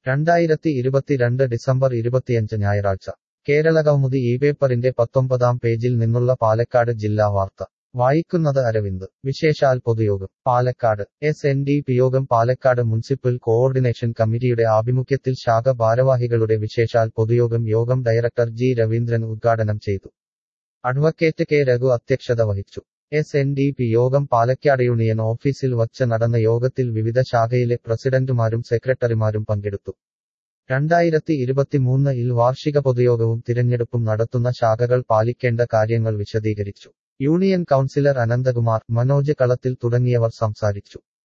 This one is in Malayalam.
രണ്ടായിരത്തി ഇരുപത്തിരണ്ട് ഡിസംബർ ഇരുപത്തിയഞ്ച് ഞായറാഴ്ച കേരളകൗമുദി ഈ പേപ്പറിന്റെ പത്തൊമ്പതാം പേജിൽ നിന്നുള്ള പാലക്കാട് ജില്ലാ വാർത്ത വായിക്കുന്നത് അരവിന്ദ് വിശേഷാൽ പൊതുയോഗം Palakkad S N D P Yogam Palakkad municipal coordination കമ്മിറ്റിയുടെ ആഭിമുഖ്യത്തിൽ ശാഖ ഭാരവാഹികളുടെ വിശേഷാൽ പൊതുയോഗം യോഗം ഡയറക്ടർ ജി രവീന്ദ്രൻ ഉദ്ഘാടനം ചെയ്തു അഡ്വക്കേറ്റ് കെ രഘു അധ്യക്ഷത വഹിച്ചു S N D P Yogam Palakkad union ഓഫീസിൽ വച്ച് നടന്ന യോഗത്തിൽ വിവിധ ശാഖയിലെ പ്രസിഡന്റുമാരും സെക്രട്ടറിമാരും പങ്കെടുത്തു രണ്ടായിരത്തി ഇരുപത്തിമൂന്ന് ഇൽ വാർഷിക പൊതുയോഗവും തിരഞ്ഞെടുപ്പും നടത്തുന്ന ശാഖകൾ പാലിക്കേണ്ട കാര്യങ്ങൾ വിശദീകരിച്ചു യൂണിയൻ കൗൺസിലർ അനന്തകുമാർ മനോജ് കളത്തിൽ തുടങ്ങിയവർ സംസാരിച്ചു